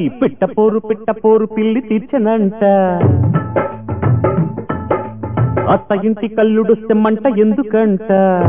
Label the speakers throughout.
Speaker 1: పిట్ట పోరు పిట్ట పోరు పిల్లి తీర్చనంట అత్త ఇంటి కల్లుడొస్తే మంట ఎందుకంట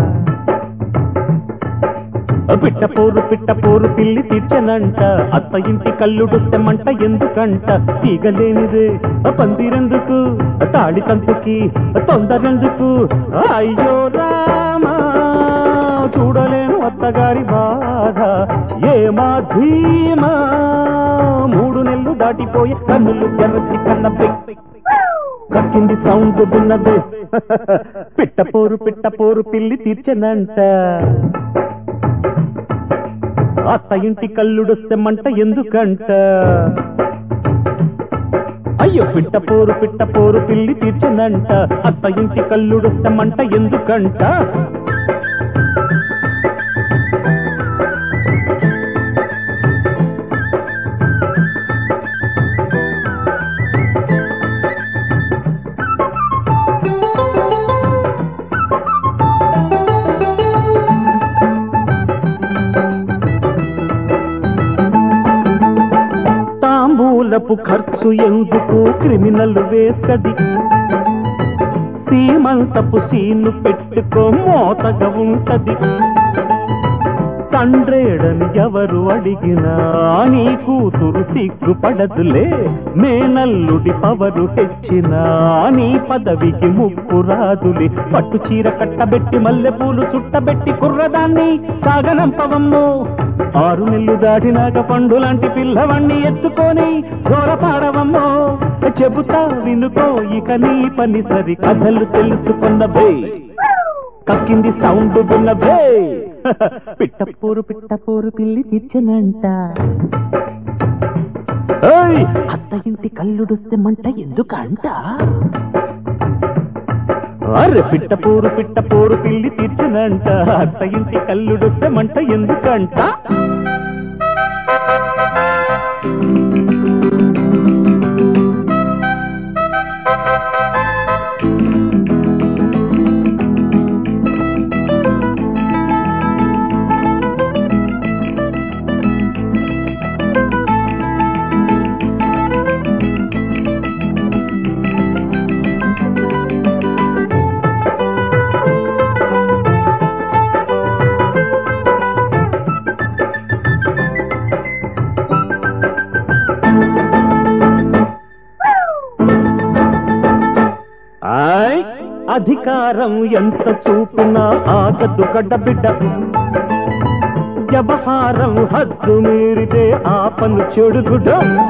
Speaker 1: పిట్ట పోరు పిట్ట పోరు పిల్లి తీర్చనంట అత్త ఇంటి కల్లుడొస్తే మంట ఎందుకంట తీగలేనిదే పందిరెందుకు తాడి తంతుకి తొందరెందుకు అయ్యో రామా చూడలేను అత్తగారి బాధ ఏమా ధీమా మూడు నెలలు దాటిపోయి కన్నులు ఎర్రచి కన్న పెట్టి కక్కింది సౌండ్ విన్నదే పిట్ట పోరు పిట్ట పోరు పిల్లి తీర్చనంట అత్త ఇంటి కల్లుడొస్తే మంట ఎందుకంట అయ్యో పిట్ట పోరు పిట్ట పోరు పిల్లి తీర్చనంట అత్త ఇంటి కల్లుడొస్తే మంట ఎందుకంట తాంబూలపు ఖర్చు ఎందుకు క్రిమినల్ వేస్తది సీమంతపు సీను పెట్టుకో మోతగా ఉంటది తండ్రేడని ఎవరు అడిగినా నీ కూతురు సిగ్గుపడదులే మేనల్లుడి పవరు తెచ్చినా నీ పదవికి ముప్పు రాదులే పట్టు చీర కట్టబెట్టి మల్లె పూలు చుట్టబెట్టి కుర్రదాన్ని సాగనంపవమ్మో ఆరు నెల్లు దాటినాక పండు లాంటి పిల్లవాణ్ణి ఎత్తుకొని ఘోరపాడవమ్మో చెబుతా వినుకో ఇక నీ పని సరి కథలు తెలుసుకున్నవే కక్కింది సౌండ్ విన్నవే పిట్టపూరు పిట్టపూరు పిల్లి తీర్చనంట ఏయ్, అత్త ఇంటి కల్లుడొస్తే మంట ఎందుకంట అరే పిట్టపూరు పిట్టపూరు పిల్లి తీర్చనంట అత్త ఇంటి కల్లుడొస్తే మంట ఎందుకంట ఆయ్ అధికారం ఎంత చూపినా ఆగదు గడ్డబిడ్డ వ్యవహారం హద్దు మీరితే ఆపను చెడుగుడ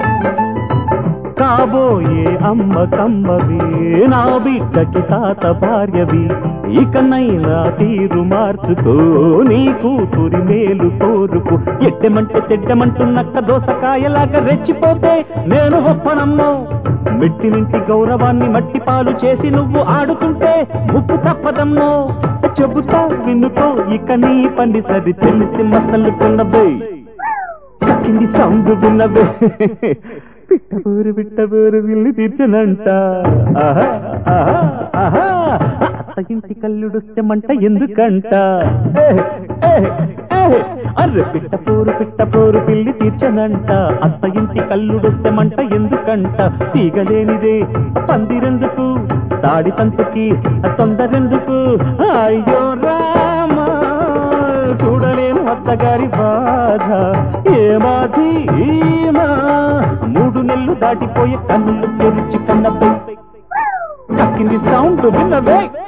Speaker 1: కాబోయే అమ్మ కమ్మవి నా బిడ్డకి తాత భార్యవి ఇకనైనా తీరు మార్చుకో నీ కూతురి మేలు కోరుకు ఎట్టెమంటే తెడ్డమంటూ నక్క దోసకాయలాగా రెచ్చిపోతే నేను ఒప్పనమ్మో మెట్టినింటి గౌరవాన్ని మట్టి పాలు చేసి నువ్వు ఆడుతుంటే ముప్పు తప్పదమ్మో చెబుతా వినుకో ఇక నీ పని సరి తెలిసి మసలుకున్నవే కక్కింది సౌండ్ విన్నవే పిట్టబూరు పిట్టబూరు విల్లు తీర్చనంట ఆహా, ఆహా, ఆహా. అత్త ఇంటి కల్లుడొస్తే మంట ఎందుకంట ఏ, ఏ, ఏ. అర్రె పిట్టపూరు పిట్టపూరు పిల్లి తీర్చనంట అత్త ఇంటి కల్లుడొస్తే మంట ఎందుకంట తీగలేనిదే పందిరెందుకు తాడి తంతుకి తొందరెందుకు అయ్యో రామా చూడలేను అత్తగారి బాధ ఏమా ధీమా మూడు నెలలు దాటిపోయే కన్నులు తెరిచి కన్నపై కక్కింది సౌండ్ విన్నవే